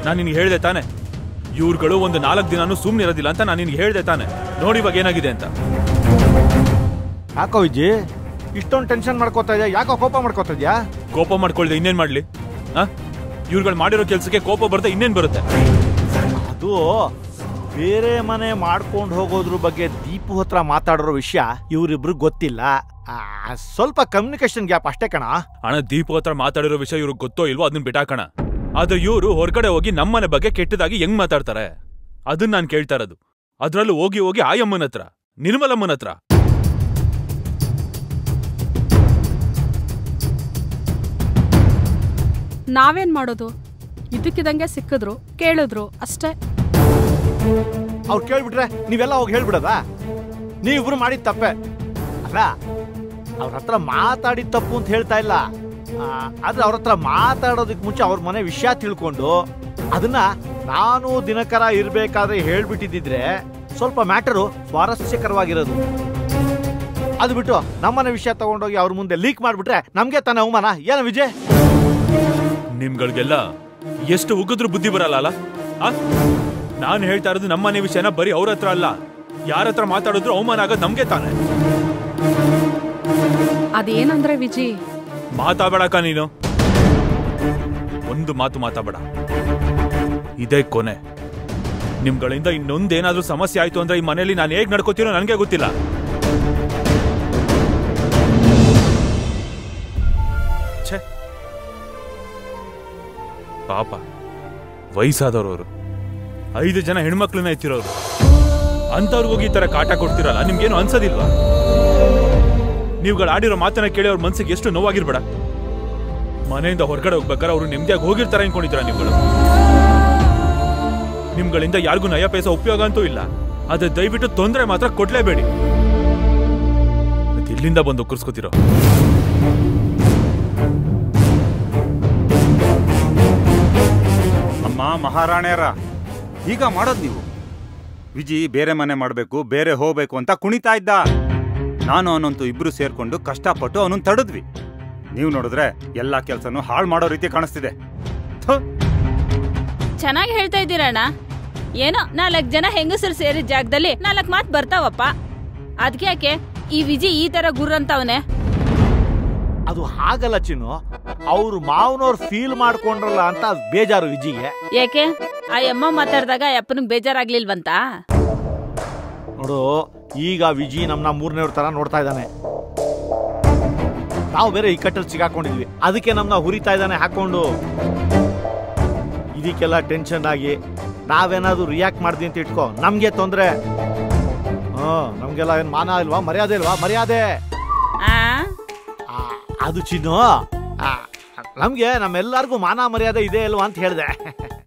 ನಾನು ನಿನ್ಗೆ ಹೇಳ್ದೆ ತಾನೆ ಇವ್ರುಗಳು ಒಂದು ನಾಲ್ಕು ದಿನಾನು ಸುಮ್ಮನೆ ಇರೋದಿಲ್ಲ ಅಂತ ನಾನು ನಿನ್ಗೆ ಹೇಳ್ದೆ ತಾನೆ ನೋಡಿ ಇವಾಗ ಏನಾಗಿದೆ ಅಂತ ಯಾಕೋ ವಿಜಿ ಇಷ್ಟೊಂದು ಟೆನ್ಷನ್ ಮಾಡ್ಕೋತಾ ಇದೆಯಾ ಯಾಕೋ ಕೋಪ ಮಾಡ್ಕೋತಾ ಇದೆಯಾ ಕೋಪ ಮಾಡ್ಕೊಳ್ದೆ ಇನ್ನೇನ್ ಮಾಡ್ಲಿ ಆ ಇವ್ರುಗಳು ಮಾಡಿರೋ ಕೆಲ್ಸಕ್ಕೆ ಕೋಪ ಬರುತ್ತೆ ಇನ್ನೇನ್ ಬರುತ್ತೆ ಅದು ಬೇರೆ ಮನೆ ಮಾಡ್ಕೊಂಡು ಹೋಗೋದ್ರ ಬಗ್ಗೆ ದೀಪು ಹತ್ರ ಮಾತಾಡಿರೋ ವಿಷಯ ಇವರಿಬ್ರು ಗೊತ್ತಿಲ್ಲ ಆ, ಸ್ವಲ್ಪ ಕಮ್ಯುನಿಕೇಶನ್ ಗ್ಯಾಪ್ ಅಷ್ಟೇ ಕಣ ಅಣ್ಣ ದೀಪ ಹತ್ರ ಮಾತಾಡಿರೋ ವಿಷಯ ಇವ್ರಿಗೆ ಗೊತ್ತೋ ಇಲ್ವೋ ಅದನ್ನ ಬಿಟ್ಟಾಕಣ ಆದ್ರೆ ಇವರು ಹೊರಗಡೆ ಹೋಗಿ ನಮ್ಮನೆ ಬಗ್ಗೆ ಕೆಟ್ಟದಾಗಿ ಹೆಂಗ್ ಮಾತಾಡ್ತಾರೆ ಅದನ್ನ ನಾನು ಕೇಳ್ತಾ ಇರೋದು ಅದ್ರಲ್ಲೂ ಹೋಗಿ ಹೋಗಿ ಆಯಮ್ಮನ ಹತ್ರ ನಿರ್ಮಲಮ್ಮನ ಹತ್ರ ನಾವೇನ್ ಮಾಡೋದು ಇದಕ್ಕಿದಂಗೆ ಸಿಕ್ಕಿದ್ರು ಕೇಳಿದ್ರು ಅಷ್ಟೇ ಅವ್ರು ಕೇಳ್ಬಿಟ್ರೆ ನೀವೆಲ್ಲ ಹೋಗಿ ಹೇಳ್ಬಿಡದಾ ನೀವಿಬ್ರು ಮಾಡಿದ ತಪ್ಪೆ ಅಲ್ಲ ಅವ್ರ ಹತ್ರ ಮಾತಾಡಿದ ತಪ್ಪು ಅಂತ ಹೇಳ್ತಾ ಇಲ್ಲ ಆ, ಆದ್ರೆ ಅವ್ರ ಹತ್ರ ಮಾತಾಡೋದಕ್ಕೆ ಮುಂಚೆ ಅವ್ರ ಮನೆ ವಿಷಯ ತಿಳ್ಕೊಂಡು ಅದನ್ನ ನಾನು ದಿನಕರ ಇರ್ಬೇಕಾದ್ರೆ ಹೇಳ್ಬಿಟ್ಟಿದ್ದಿದ್ರೆ ಸ್ವಲ್ಪ ಮ್ಯಾಟರು ಸ್ವಾರಸ್ಯಕರವಾಗಿರೋದು ಅದು ಬಿಟ್ಟು ನಮ್ಮನೆ ವಿಷಯ ತಗೊಂಡೋಗಿ ಅವ್ರ ಮುಂದೆ ಲೀಕ್ ಮಾಡ್ಬಿಟ್ರೆ ನಮ್ಗೆ ತಾನೇ ಅವಮಾನ ಏನು ವಿಜಯ್ ನಿಮ್ಗಳಿಗೆಲ್ಲ ಎಷ್ಟು ಉಗಿದ್ರು ಬುದ್ಧಿ ಬರಲ್ಲ ಅಲ್ಲ ಆ ನಾನು ಹೇಳ್ತಾ ಇರೋದು ನಮ್ಮನೆ ವಿಷಯನ ಬರೀ ಅವ್ರ ಹತ್ರ ಅಲ್ಲ ಯಾರ ಹತ್ರ ಮಾತಾಡಿದ್ರು ಅವಮಾನ ಆಗೋದು ನಮ್ಗೆ ತಾನೆ ಅದೇನಂದ್ರೆ ವಿಜಿ ಮಾತಾಡಬೇಡಕ್ಕ ನೀನು ಒಂದು ಮಾತು ಮಾತಾಡಬೇಡ ಇದೇ ಕೊನೆ ನಿಮ್ಗಳಿಂದ ಇನ್ನೊಂದೇನಾದ್ರೂ ಸಮಸ್ಯೆ ಆಯ್ತು ಅಂದ್ರೆ ಈ ಮನೇಲಿ ನಾನು ಹೇಗ್ ನಡ್ಕೋತೀನೋ ನನಗೆ ಗೊತ್ತಿಲ್ಲ ಛೆ ಪಾಪ ವಯಸ್ಸಾದವ್ರು ಅವರು ಐದು ಜನ ಹೆಣ್ಮಕ್ಳನ್ನ ಎತ್ತಿರೋರು ಅಂಥವ್ರಿಗೋಗಿ ಈ ತರ ಕಾಟ ಕೊಡ್ತಿರಲ್ಲ ನಿಮ್ಗೇನು ಅನ್ಸೋದಿಲ್ವಾ ನೀವುಗಳು ಆಡಿರೋ ಮಾತನ್ನ ಕೇಳಿ ಅವ್ರ ಮನ್ಸಿಗೆ ಎಷ್ಟು ನೋವಾಗಿರ್ಬೇಡ ಮನೆಯಿಂದ ಹೊರಗಡೆ ಹೋಗ್ಬೇಕಾದ್ರೆ ಅವರು ನೆಮ್ಮದಿಯಾಗಿ ಹೋಗಿರ್ತಾರೆ ಅನ್ಕೊಂಡಿದ್ದೀರಾ ನೀವುಗಳು ನಿಮ್ಗಳಿಂದ ಯಾರಿಗೂ ನಯ ಪೈಸಾ ಉಪಯೋಗ ಅಂತೂ ಇಲ್ಲ ಆದ್ರೆ ದಯವಿಟ್ಟು ತೊಂದರೆ ಮಾತ್ರ ಕೊಡ್ಲೇಬೇಡಿ ಅದ್ ಇಲ್ಲಿಂದ ಬಂದು ಕುರ್ಸ್ಕೊತಿರೋ ಅಮ್ಮ ಮಹಾರಾಣಿಯರ ಈಗ ಮಾಡೋದು ನೀವು ವಿಜಿ ಬೇರೆ ಮನೆ ಮಾಡಬೇಕು ಬೇರೆ ಹೋಗ್ಬೇಕು ಅಂತ ಕುಣಿತಾ ಇದ್ದ ನಾನು ಅವನಂತೂ ಇಬ್ರು ಸೇರ್ಕೊಂಡು ಕಷ್ಟಪಟ್ಟು ಅವನನ್ನ ತಡೆದ್ವಿ ನೀವು ನೋಡಿದ್ರೆ ಎಲ್ಲಾ ಕೆಲಸನೂ ಹಾಳು ಮಾಡೋ ರೀತಿ ಕಾಣಿಸ್ತಿದೆ ಥು. ಚೆನ್ನಾಗಿ ಹೇಳ್ತಾ ಇದ್ದೀರಣ್ಣ ಏನೋ ನಾಲ್ಕು ಜನ ಹೆಂಗಸರು ಸೇರಿದ ಜಾಗದಲ್ಲಿ ನಾಲ್ಕು ಮಾತು ಬರ್ತಾವಪ್ಪ ಅದಕ್ಕೆ ಯಾಕೆ ಈ ವಿಜಿ ಈ ತರ ಗುರ್ರಂತವನೆ ಅದು ಹಾಗಲ್ಲ ಚಿನ್ನು ಅವ್ರು ಮಾವನವ್ರು ಫೀಲ್ ಮಾಡ್ಕೊಂಡ್ರಲ್ಲ ಅಂತ ಅದ್ ಬೇಜಾರು ವಿಜಿಗೆ ಯಾಕೆ ಆ ಅಮ್ಮ ಮಾತಾಡಿದಾಗ ಆ ಅಪ್ಪನಿಗೆ ಬೇಜಾರಾಗ್ಲಿಲ್ವಂತ ನೋಡು ಈಗ ವಿಜಿ ನಮ್ನ ಮೂರನೇವ್ರ ತರ ನೋಡ್ತಾ ಇದ್ದಾನೆ ನಾವು ಬೇರೆ ಇಕ್ಕಟ್ಟಲ್ಲಿ ಸಿಗಾಕೊಂಡಿದ್ವಿ ಅದಕ್ಕೆ ನಮ್ನ ಹುರಿತಾ ಇದ್ದಾನೆ ಹಾಕೊಂಡು ಇದಕ್ಕೆಲ್ಲ ಟೆನ್ಷನ್ ಆಗಿ ನಾವೇನಾದ್ರೂ ರಿಯಾಕ್ಟ್ ಮಾಡ್ದಿ ಅಂತ ಇಟ್ಕೋ ನಮ್ಗೆ ತೊಂದ್ರೆ ಹ್ಮ್ ನಮ್ಗೆಲ್ಲ ಏನ್ ಮಾನ ಇಲ್ವಾ ಮರ್ಯಾದೆ ಇಲ್ವಾ ಮರ್ಯಾದೆ ಆ ಆ, ಅದು ಚಿನ್ನು ಆ, ನಮ್ಗೆ ನಮ್ಮೆಲ್ಲರಿಗೂ ಮಾನ ಮರ್ಯಾದೆ ಇದೆ ಇಲ್ವಾ ಅಂತ ಹೇಳ್ದೆ